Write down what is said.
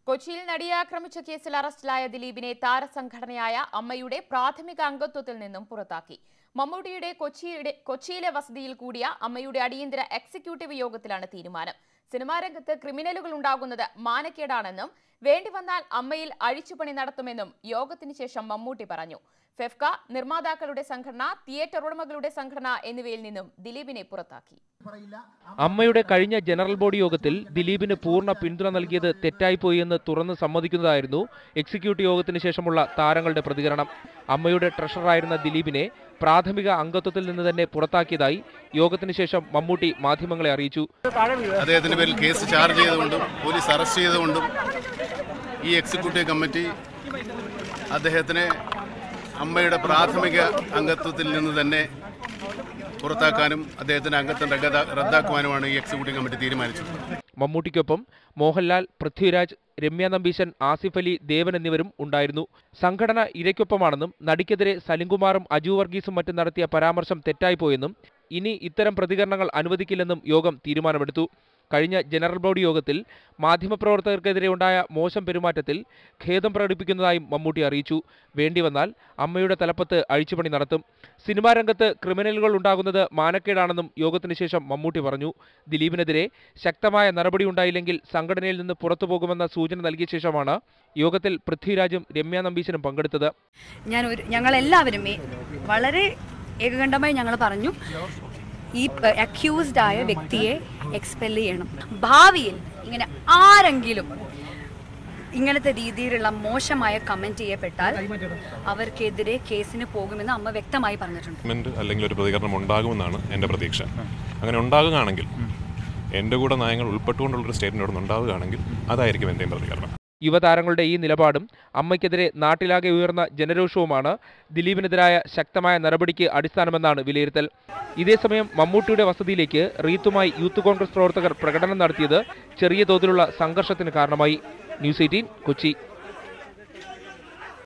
കൊച്ചിയിൽ നടിയെ ആക്രമിച്ച കേസിൽ അറസ്റ്റിലായ ദിലീപിനെ താരസംഘടനയായ അമ്മയുടെ പ്രാഥമിക അംഗത്വത്തിൽ നിന്നും പുറത്താക്കി മമ്മൂട്ടിയുടെ കൊച്ചിയുടെ കൊച്ചിയിലെ വസതിയിൽ കൂടിയ അമ്മയുടെ അടിയന്തര എക്സിക്യൂട്ടീവ് യോഗത്തിലാണ് തീരുമാനം സിനിമാ രംഗത്ത് ക്രിമിനലുകൾ ഉണ്ടാകുന്നത് മാനക്കേടാണെന്നും വേണ്ടി വന്നാൽ അമ്മയിൽ അഴിച്ചുപണി നടത്തുമെന്നും യോഗത്തിന് ശേഷം മമ്മൂട്ടി പറഞ്ഞു ഫെഫ്ക നിർമ്മാതാക്കളുടെ സംഘടന തിയേറ്റർ ഉടമകളുടെ സംഘടന എന്നിവയിൽ നിന്നും ദിലീപിനെ പുറത്താക്കി അമ്മയുടെ കഴിഞ്ഞ ജനറൽ ബോഡി യോഗത്തിൽ ദിലീപിന് പൂർണ്ണ പിന്തുണ നൽകിയത് തെറ്റായിപ്പോയി എന്ന് തുറന്ന് സമ്മതിക്കുന്നതായിരുന്നു എക്സിക്യൂട്ടീവ് യോഗത്തിന് ശേഷമുള്ള താരങ്ങളുടെ പ്രതികരണം അമ്മയുടെ ട്രഷററായിരുന്ന ദിലീപിനെ പ്രാഥമിക അംഗത്വത്തിൽ നിന്ന് തന്നെ പുറത്താക്കിയതായി യോഗത്തിന് ശേഷം മമ്മൂട്ടി മാധ്യമങ്ങളെ അറിയിച്ചു അദ്ദേഹത്തിന്റെ പേരിൽ കേസ് ചാർജ് ചെയ്തുകൊണ്ടും പോലീസ് അറസ്റ്റ് ചെയ്തുകൊണ്ടും ഈ എക്സിക്യൂട്ടീവ് കമ്മിറ്റി അദ്ദേഹത്തിനെ അമ്മയുടെ പ്രാഥമിക അംഗത്വത്തിൽ നിന്ന് തന്നെ പുറത്താക്കാനും അദ്ദേഹത്തിന്റെ അംഗത്വം റദ്ദാ- റദ്ദാക്കുവാനുമാണ് ഈ എക്സിക്യൂട്ടീവ് കമ്മിറ്റി തീരുമാനിച്ചത് മമ്മൂട്ടിക്കൊപ്പം മോഹൻലാൽ പൃഥ്വിരാജ് രമ്യ നമ്പീശൻ ആസിഫ് അലി ദേവൻ എന്നിവരും ഉണ്ടായിരുന്നു സംഘടന ഇരയ്ക്കൊപ്പമാണെന്നും നടിക്കെതിരെ സലിംകുമാറും അജു വർഗീസും മറ്റും നടത്തിയ പരാമർശം തെറ്റായിപ്പോയെന്നും ഇനി ഇത്തരം പ്രതികരണങ്ങൾ അനുവദിക്കില്ലെന്നും യോഗം തീരുമാനമെടുത്തു കഴിഞ്ഞ ജനറൽ ബോഡി യോഗത്തിൽ മാധ്യമപ്രവർത്തകർക്കെതിരെ ഉണ്ടായ മോശം പെരുമാറ്റത്തിൽ ഖേദം പ്രകടിപ്പിക്കുന്നതായും മമ്മൂട്ടി അറിയിച്ചു വേണ്ടിവന്നാൽ അമ്മയുടെ തലപ്പത്ത് അഴിച്ചുപണി നടത്തും സിനിമാ രംഗത്ത് ക്രിമിനലുകൾ ഉണ്ടാകുന്നത് മാനക്കേടാണെന്നും യോഗത്തിന് ശേഷം മമ്മൂട്ടി പറഞ്ഞു ദിലീപിനെതിരെ ശക്തമായ നടപടിയുണ്ടായില്ലെങ്കിൽ സംഘടനയിൽ നിന്ന് പുറത്തു പോകുമെന്ന സൂചന നൽകിയ ശേഷമാണ് യോഗത്തിൽ പൃഥ്വിരാജും രമ്യ നമ്പീശനും പങ്കെടുത്തത് ഞാൻ ഒരു ഞങ്ങളെല്ലാവരും ഈ വളരെ ഏകകണ്ഠമായി ഞങ്ങൾ പറഞ്ഞു ഈ അക്യൂസ്ഡ് ആയ വ്യക്തിയെ എക്സ്പെൽ ചെയ്യണം ഭാവിയിൽ ഇങ്ങനെ ആരെങ്കിലും ഇങ്ങനത്തെ രീതിയിലുള്ള മോശമായ കമന്റ് ചെയ്യപ്പെട്ടാൽ അവർക്കെതിരെ കേസിന് പോകുമെന്ന് അമ്മ വ്യക്തമായി പറഞ്ഞിട്ടുണ്ട് സ്റ്റേറ്റ്മെന്റ് അല്ലെങ്കിൽ ഒരു പ്രതികരണം ഉണ്ടാകുമെന്നാണ് എൻ്റെ പ്രതീക്ഷ അങ്ങനെ ഉണ്ടാകുകയാണെങ്കിൽ എൻ്റെ കൂടെ നയങ്ങൾ ഉൾപ്പെട്ടുകൊണ്ടുള്ളൊരു സ്റ്റേറ്റ്മെന്റ് ഉണ്ടാവുകയാണെങ്കിൽ അതായിരിക്കും എൻ്റെയും പ്രതികരണം യുവതാരങ്ങളുടെ ഈ നിലപാടും അമ്മയ്ക്കെതിരെ നാട്ടിലാകെ ഉയർന്ന ജനരോഷവുമാണ് ദിലീപിനെതിരായ ശക്തമായ നടപടിക്ക് അടിസ്ഥാനമെന്നാണ് വിലയിരുത്തൽ ഇതേസമയം മമ്മൂട്ടിയുടെ വസതിയിലേക്ക് റീത്തുമായി യൂത്ത് കോൺഗ്രസ് പ്രവർത്തകർ പ്രകടനം നടത്തിയത് ചെറിയ തോതിലുള്ള സംഘർഷത്തിന് കാരണമായി ന്യൂസ് എയ്റ്റീൻ കൊച്ചി